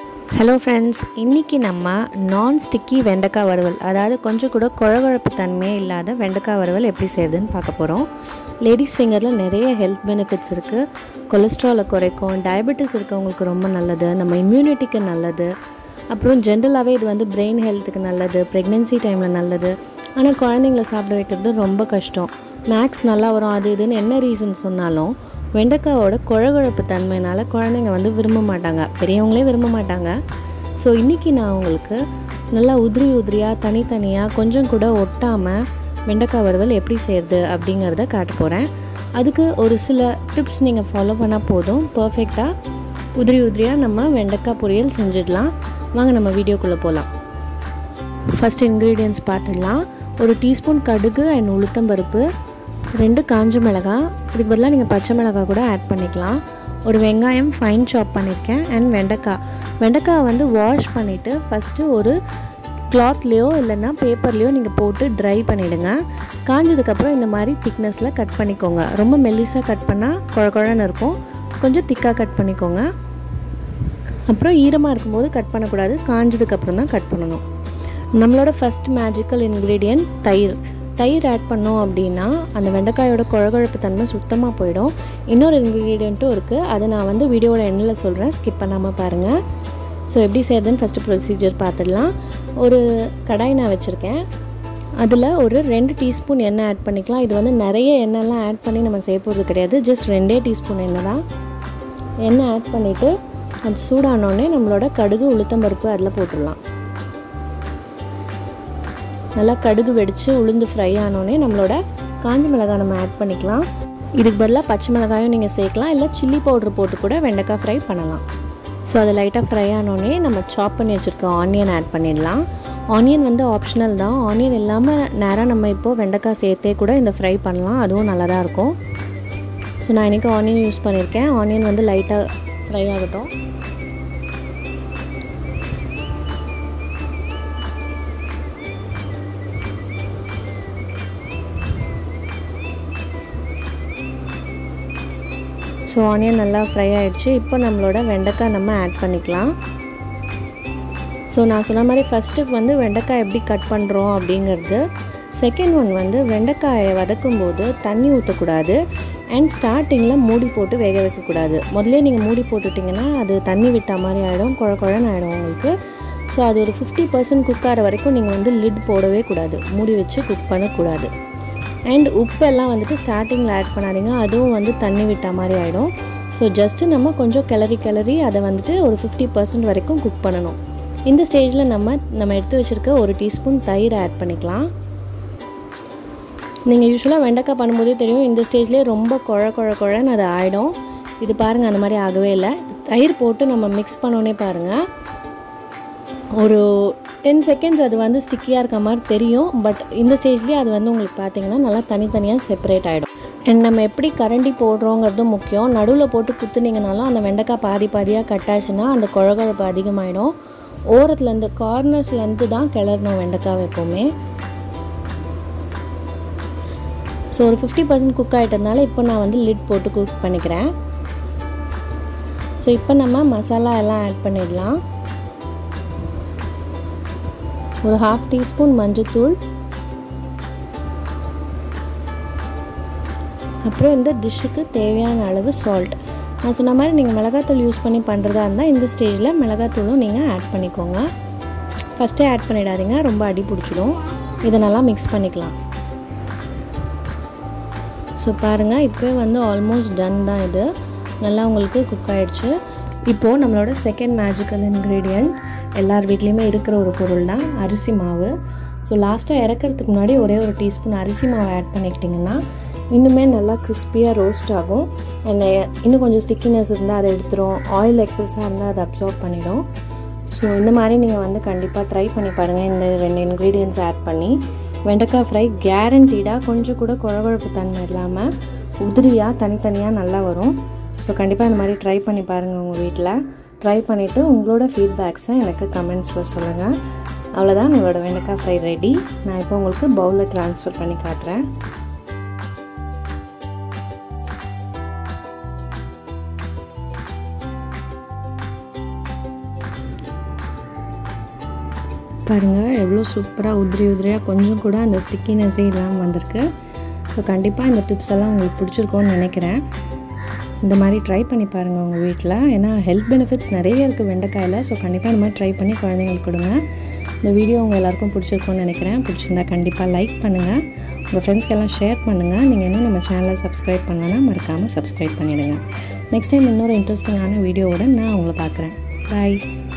hello friends இன்றைக்கி நம்ம நான் ஸ்டிக்கி வெண்டைக்காய் வறுவல் அதாவது கொஞ்சம் கூட குழகுழப்பு தன்மையே இல்லாத வெண்டைக்காய் வறுவல் எப்படி செய்கிறதுன்னு பார்க்க போகிறோம் லேடிஸ் ஃபிங்கரில் நிறைய ஹெல்த் பெனிஃபிட்ஸ் இருக்குது கொலஸ்ட்ராலை குறைக்கும் டயபெட்டிஸ் இருக்கவங்களுக்கு ரொம்ப நல்லது நம்ம இம்யூனிட்டிக்கு நல்லது அப்புறம் ஜென்ரலாகவே இது வந்து பிரெயின் ஹெல்த்துக்கு நல்லது ப்ரெக்னென்சி டைமில் நல்லது ஆனால் குழந்தைங்கள சாப்பிட வைக்கிறது ரொம்ப கஷ்டம் மேக்ஸ் நல்லா வரும் அது இதுன்னு என்ன ரீசன் சொன்னாலும் வெண்டைக்காவோட குழகுழப்பு தன்மையினால் குழந்தைங்க வந்து விரும்ப மாட்டாங்க பெரியவங்களே விரும்ப மாட்டாங்க ஸோ இன்றைக்கி நான் உங்களுக்கு நல்லா உதிரி உதிரியாக தனித்தனியாக கொஞ்சம் கூட ஒட்டாமல் வெண்டைக்காய் வறுவல் எப்படி செய்கிறது அப்படிங்கிறத காட்ட போகிறேன் அதுக்கு ஒரு சில டிப்ஸ் நீங்கள் ஃபாலோ பண்ணால் போதும் பர்ஃபெக்டாக உதிரி உதிரியாக நம்ம வெண்டைக்காய் பொரியல் செஞ்சிடலாம் வாங்க நம்ம வீடியோக்குள்ளே போகலாம் ஃபஸ்ட் இன்க்ரீடியன்ஸ் பார்த்துடலாம் ஒரு டீஸ்பூன் கடுகு அண்ட் உளுத்தம்பருப்பு ரெண்டு காஞ்ச மிளகாய் இதுக்கு பதிலாக நீங்கள் பச்சை மிளகாய் கூட ஆட் பண்ணிக்கலாம் ஒரு வெங்காயம் ஃபைன் சாப் பண்ணியிருக்கேன் அண்ட் வெண்டைக்காய் வெண்டைக்காய் வந்து வாஷ் பண்ணிவிட்டு ஃபஸ்ட்டு ஒரு கிளாத்லேயோ இல்லைன்னா பேப்பர்லேயோ நீங்கள் போட்டு ட்ரை பண்ணிவிடுங்க காஞ்சதுக்கப்புறம் இந்த மாதிரி திக்னஸில் கட் பண்ணிக்கோங்க ரொம்ப மெல்லிஸாக கட் பண்ணால் குழ குழன்னு இருக்கும் கொஞ்சம் திக்காக கட் பண்ணிக்கோங்க அப்புறம் ஈரமாக இருக்கும்போது கட் பண்ணக்கூடாது காஞ்சதுக்கப்புறம் தான் கட் பண்ணணும் நம்மளோட ஃபஸ்ட் மேஜிக்கல் இன்க்ரீடியன்ட் தயிர் தயிர் ஆட் பண்ணோம் அப்படின்னா அந்த வெண்டைக்காயோட குழகுழப்பு தன்மை சுத்தமாக போயிடும் இன்னொரு இன்க்ரீடியண்ட்டும் இருக்குது அதை நான் வந்து வீடியோட எண்ணில் சொல்கிறேன் ஸ்கிப் பண்ணாமல் பாருங்கள் ஸோ எப்படி செய்யறதுன்னு ஃபஸ்ட்டு ப்ரொசீஜர் பார்த்துடலாம் ஒரு கடாய் நான் வச்சுருக்கேன் அதில் ஒரு ரெண்டு டீஸ்பூன் எண்ணெய் ஆட் பண்ணிக்கலாம் இது வந்து நிறைய எண்ணெய்லாம் ஆட் பண்ணி நம்ம செய்ய போகிறது கிடையாது ஜஸ்ட் ரெண்டே டீஸ்பூன் எண்ணெய் தான் எண்ணெய் ஆட் பண்ணிவிட்டு அது சூடானோடனே நம்மளோட கடுகு உளுத்தம்பருப்பு அதில் போட்டுடலாம் நல்லா கடுகு வெடித்து உளுந்து ஃப்ரை ஆனோடனே நம்மளோட காஞ்ச மிளகாய் நம்ம ஆட் பண்ணிக்கலாம் இதுக்கு பதிலாக பச்சை மிளகாயும் நீங்கள் சேர்க்கலாம் இல்லை சில்லி பவுட்ரு போட்டு கூட வெண்டைக்காய் ஃப்ரை பண்ணலாம் ஸோ அது லைட்டாக ஃப்ரை ஆனோடனே நம்ம சாப் பண்ணி வச்சுருக்க ஆனியன் ஆட் பண்ணிடலாம் ஆனியன் வந்து ஆப்ஷனல் தான் ஆனியன் இல்லாமல் நேராக நம்ம இப்போது வெண்டைக்காய் சேர்த்தே கூட இந்த ஃப்ரை பண்ணலாம் அதுவும் நல்லா தான் இருக்கும் ஸோ நான் இன்றைக்கி ஆனியன் யூஸ் பண்ணியிருக்கேன் ஆனியன் வந்து லைட்டாக ஃப்ரை ஆகட்டும் ஸோ ஆனியன் நல்லா ஃப்ரை ஆகிடுச்சு இப்போ நம்மளோட வெண்டைக்காய் நம்ம ஆட் பண்ணிக்கலாம் ஸோ நான் சொன்ன மாதிரி ஃபஸ்ட்டு வந்து வெண்டைக்காய் எப்படி கட் பண்ணுறோம் அப்படிங்கிறது செகண்ட் ஒன் வந்து வெண்டைக்காயை வதக்கும் போது தண்ணி ஊற்றக்கூடாது அண்ட் ஸ்டார்டிங்கில் மூடி போட்டு வேக வைக்கக்கூடாது முதல்ல நீங்கள் மூடி போட்டுட்டிங்கன்னா அது தண்ணி விட்ட மாதிரி ஆகிடும் குழ குழன்னு ஆகிடும் உங்களுக்கு ஸோ அது ஒரு ஃபிஃப்டி பர்சன்ட் குக் ஆகிற வரைக்கும் நீங்கள் வந்து லிட் போடவே கூடாது மூடி வச்சு குக் பண்ணக்கூடாது அண்ட் உப்பெல்லாம் வந்துட்டு ஸ்டார்டிங்கில் ஆட் பண்ணாதீங்க அதுவும் வந்து தண்ணி விட்ட மாதிரி ஆகிடும் ஸோ ஜஸ்ட்டு நம்ம கொஞ்சம் கிளறி கிளறி அதை வந்துட்டு ஒரு ஃபிஃப்டி பர்சன்ட் வரைக்கும் குக் பண்ணணும் இந்த ஸ்டேஜில் நம்ம நம்ம எடுத்து வச்சுருக்க ஒரு டீஸ்பூன் தயிர் ஆட் பண்ணிக்கலாம் நீங்கள் யூஸ்வலாக வெண்டைக்காய் பண்ணும்போதே தெரியும் இந்த ஸ்டேஜ்லேயே ரொம்ப குழ குழ குழன்னு அது ஆகிடும் இது பாருங்கள் அந்த மாதிரி ஆகவே இல்லை தயிர் போட்டு நம்ம மிக்ஸ் பண்ணோன்னே பாருங்கள் ஒரு டென் செகண்ட்ஸ் அது வந்து ஸ்டிக்கியாக இருக்க மாதிரி தெரியும் பட் இந்த ஸ்டேஜ்லேயே அது வந்து உங்களுக்கு பார்த்தீங்கன்னா நல்லா தனித்தனியாக செப்பரேட் ஆகிடும் அண்ட் நம்ம எப்படி கரண்டி போடுறோங்கிறதும் முக்கியம் நடுவில் போட்டு குத்துனீங்கனாலும் அந்த வெண்டைக்காய் பாதி பாதியாக கட்டாச்சுன்னா அந்த குழகுழப்பு அதிகமாகிடும் ஓரத்துலேருந்து கார்னர்ஸ்லேருந்து தான் கிளறணும் வெண்டைக்காய் எப்போவுமே ஸோ ஒரு ஃபிஃப்டி பர்சன்ட் குக் ஆகிட்டதுனால இப்போ நான் வந்து லிட் போட்டு குக் பண்ணிக்கிறேன் ஸோ இப்போ நம்ம மசாலா எல்லாம் ஆட் பண்ணிடலாம் ஒரு ஹாஃப் டீஸ்பூன் மஞ்சத்தூள் அப்புறம் இந்த டிஷ்ஷுக்கு தேவையான அளவு சால்ட் நான் சொன்ன மாதிரி நீங்கள் மிளகாத்தூள் யூஸ் பண்ணி பண்ணுறதா இருந்தால் இந்த ஸ்டேஜில் மிளகாத்தூளும் நீங்கள் ஆட் பண்ணிக்கோங்க ஃபஸ்ட்டே ஆட் பண்ணிடாதீங்க ரொம்ப அடி பிடிச்சிடும் இதை நல்லா மிக்ஸ் பண்ணிக்கலாம் ஸோ பாருங்கள் இப்போவே வந்து ஆல்மோஸ்ட் டன் தான் இது நல்லா உங்களுக்கு குக் ஆகிடுச்சு இப்போது நம்மளோட செகண்ட் மேஜிக்கல் இன்க்ரீடியன்ட் எல்லார் வீட்லேயுமே இருக்கிற ஒரு பொருள் தான் அரிசி மாவு ஸோ லாஸ்ட்டாக இறக்கிறதுக்கு முன்னாடி ஒரே ஒரு டீஸ்பூன் அரிசி மாவு ஆட் பண்ணிக்கிட்டிங்கன்னா இன்னுமே நல்லா கிறிஸ்பியாக ரோஸ்ட் ஆகும் அண்ட் இன்னும் கொஞ்சம் ஸ்டிக்கினஸ் இருந்தால் அதை எடுத்துரும் ஆயில் எக்ஸஸாக இருந்தால் அதை அப்சார்ப் பண்ணிடும் ஸோ இந்த மாதிரி நீங்கள் வந்து கண்டிப்பாக ட்ரை பண்ணி பாருங்கள் இந்த ரெண்டு இன்க்ரீடியன்ஸ் ஆட் பண்ணி வெண்டைக்காய் ஃப்ரை கேரண்டீடாக கொஞ்சம் கூட குழகுழப்பு தன்மை இல்லாமல் உதிரியாக தனித்தனியாக நல்லா வரும் ஸோ கண்டிப்பாக இந்த மாதிரி ட்ரை பண்ணி பாருங்கள் உங்கள் வீட்டில் ட்ரை பண்ணிவிட்டு உங்களோட ஃபீட்பேக்ஸை எனக்கு கமெண்ட்ஸில் சொல்லுங்கள் அவ்வளோதான் உங்களோட வெண்டைக்காய் ஃப்ரை ரெடி நான் இப்போ உங்களுக்கு பவுலில் ட்ரான்ஸ்ஃபர் பண்ணி காட்டுறேன் பாருங்கள் எவ்வளோ சூப்பராக உதிரி உதிரியாக கொஞ்சம் கூட அந்த ஸ்டிக்கினஸே இல்லாமல் வந்திருக்கு ஸோ கண்டிப்பாக இந்த டிப்ஸ் எல்லாம் உங்களுக்கு பிடிச்சிருக்கோன்னு நினைக்கிறேன் இந்த மாதிரி ட்ரை பண்ணி பாருங்கள் உங்கள் வீட்டில் ஏன்னா ஹெல்த் பெனிஃபிட்ஸ் நிறைய இருக்குது வெண்டைக்காயில் ஸோ கண்டிப்பாக இந்த மாதிரி ட்ரை பண்ணி குழந்தைங்களுக்கு கொடுங்க இந்த வீடியோ உங்கள் எல்லாருக்கும் பிடிச்சிருக்கும்னு நினைக்கிறேன் பிடிச்சிருந்தா கண்டிப்பாக லைக் பண்ணுங்கள் உங்கள் ஃப்ரெண்ட்ஸ்க்கெல்லாம் ஷேர் பண்ணுங்கள் நீங்கள் இன்னும் நம்ம சேனலை சப்ஸ்கிரைப் பண்ணலன்னா மறக்காமல் சப்ஸ்கிரைப் பண்ணிவிடுங்க நெக்ஸ்ட் டைம் இன்னொரு இன்ட்ரெஸ்டிங்கான வீடியோவோட நான் உங்களை பார்க்குறேன் பாய்